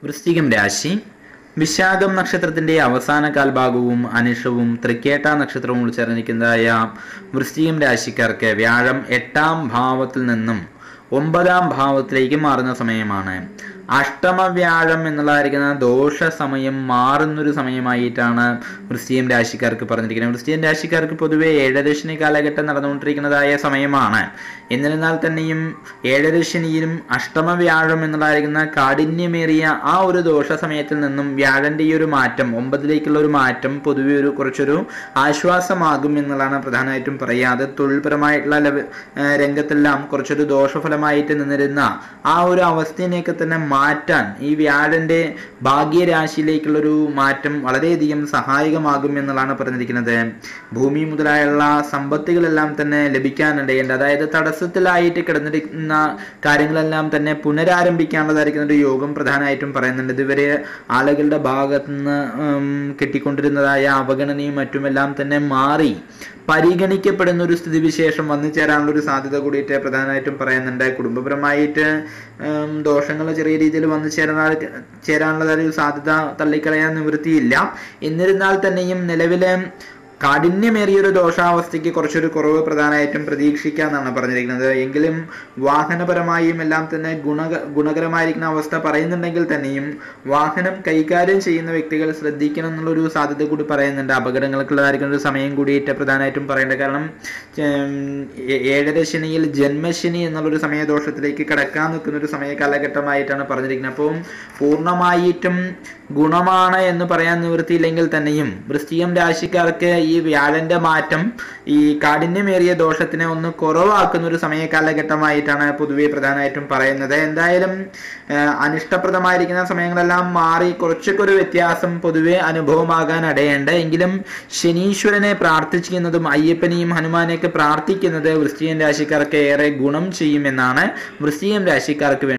വൃശ്ചികം രാശി വിശാഖം നക്ഷത്രത്തിന്റെ അവസാന കാൽഭാഗവും അനിഷവും തൃക്കേട്ട നക്ഷത്രവും ഉൾച്ചേർന്നിരിക്കുന്നതായ വൃശ്ചികം രാശിക്കാർക്ക് വ്യാഴം എട്ടാം ഭാവത്തിൽ നിന്നും ഒമ്പതാം ഭാവത്തിലേക്ക് മാറുന്ന സമയമാണ് അഷ്ടമ വ്യാഴം എന്നുള്ളതായിരിക്കുന്ന ദോഷ സമയം മാറുന്നൊരു സമയമായിട്ടാണ് വൃശ്ചികം രാശിക്കാർക്ക് പറഞ്ഞിരിക്കുന്നത് വൃശ്ചികം രാശിക്കാർക്ക് പൊതുവെ ഏഴരശനി കാലഘട്ടം നടന്നുകൊണ്ടിരിക്കുന്നതായ സമയമാണ് എന്നിരുന്നാൽ തന്നെയും ഏഴരശനിയിലും അഷ്ടമ വ്യാഴം എന്നുള്ളതായിരിക്കുന്ന കാഠിന്യമേറിയ ആ ഒരു ദോഷ സമയത്തിൽ നിന്നും വ്യാഴന്റെ ഈ ഒരു മാറ്റം ഒമ്പതിലേക്കുള്ള ഒരു മാറ്റം പൊതുവെ ഒരു കുറച്ചൊരു ആശ്വാസമാകും എന്നുള്ളതാണ് പ്രധാനമായിട്ടും പറയാതെ തൊഴിൽപരമായിട്ടുള്ള ലെവ- ഏഹ് രംഗത്തെല്ലാം കുറച്ചൊരു ദോഷഫലമായിട്ട് നിന്നിരുന്ന ആ ഒരു അവസ്ഥയിനെയൊക്കെ തന്നെ മാറ്റാൻ ഈ വ്യാഴന്റെ ഭാഗ്യരാശിയിലേക്കുള്ളൊരു മാറ്റം വളരെയധികം സഹായകമാകും എന്നുള്ളതാണ് പറഞ്ഞിരിക്കുന്നത് ഭൂമി മുതലായുള്ള സമ്പത്തുകളെല്ലാം തന്നെ ലഭിക്കാനിടയുണ്ട് അതായത് തടസ്സത്തിലായിട്ട് കിടന്നിരിക്കുന്ന കാര്യങ്ങളെല്ലാം തന്നെ പുനരാരംഭിക്കാനുള്ളതായിരിക്കുന്ന ഒരു യോഗം പ്രധാനമായിട്ടും പറയുന്നുണ്ട് ഇതുവരെ ആളുകളുടെ ഭാഗത്തു നിന്ന് ഉം, കിട്ടിക്കൊണ്ടിരുന്നതായ അവഗണനയും മറ്റുമെല്ലാം തന്നെ മാറി പരിഗണിക്കപ്പെടുന്ന ഒരു സ്ഥിതിവിശേഷം വന്നു ചേരാനുള്ള ഒരു സാധ്യത കൂടിയിട്ട് പ്രധാനമായിട്ടും പറയുന്നുണ്ട് കുടുംബപരമായിട്ട് ദോഷങ്ങൾ ചെറിയ രീതിയിൽ വന്നു ചേരാൻ ചേരാനുള്ള ഒരു സാധ്യത തള്ളിക്കളയാൻ നിവൃത്തിയില്ല എന്നിരുന്നാൽ തന്നെയും നിലവിലെ കാഠിന്യമേറിയ ഒരു ദോഷാവസ്ഥയ്ക്ക് കുറച്ചൊരു കുറവ് പ്രധാനമായിട്ടും പ്രതീക്ഷിക്കാന്നാണ് പറഞ്ഞിരിക്കുന്നത് എങ്കിലും വാഹനപരമായും എല്ലാം തന്നെ ഗുണ ഗുണകരമായിരിക്കുന്ന അവസ്ഥ പറയുന്നുണ്ടെങ്കിൽ തന്നെയും വാഹനം കൈകാര്യം ചെയ്യുന്ന വ്യക്തികൾ ശ്രദ്ധിക്കണം എന്നുള്ളൊരു സാധ്യത കൂടി പറയുന്നുണ്ട് അപകടങ്ങൾക്കുള്ളതായിരിക്കുന്ന ഒരു സമയം കൂടിയിട്ട് പ്രധാനമായിട്ടും പറയേണ്ടത് കാരണം ഉം, ഏ- ഏഴര ശനിയിൽ ജന്മശനി എന്നുള്ളൊരു സമയദോഷത്തിലേക്ക് കടക്കാൻ നിൽക്കുന്ന ഒരു സമയ കാലഘട്ടമായിട്ടാണ് പറഞ്ഞിരിക്കുന്നത് അപ്പം പൂർണ്ണമായിട്ടും ഗുണമാണ് എന്ന് പറയാൻ നിവൃത്തിയില്ലെങ്കിൽ തന്നെയും വൃശ്ചികം രാശിക്കാർക്ക് ഈ വ്യാഴന്റെ മാറ്റം ഈ കാഠിന്യമേറിയ ദോഷത്തിനെ ഒന്ന് കുറവാക്കുന്ന ഒരു സമയ കാലഘട്ടമായിട്ടാണ് പൊതുവെ പ്രധാനമായിട്ടും പറയുന്നത് എന്തായാലും ആ, അനിഷ്ടപ്രദമായിരിക്കുന്ന സമയങ്ങളെല്ലാം മാറി കുറച്ചൊക്കെ ഒരു വ്യത്യാസം പൊതുവെ അനുഭവമാകാൻ ഇടയുണ്ട് എങ്കിലും ശനീശ്വരനെ പ്രാർത്ഥിക്കുന്നതും അയ്യപ്പനെയും ഹനുമാനെയൊക്കെ പ്രാർത്ഥിക്കുന്നത് വൃശ്ചികം രാശിക്കാർക്ക് ഏറെ ഗുണം ചെയ്യുമെന്നാണ് വൃശ്ചികം രാശിക്കാർക്ക് വേണ്ടി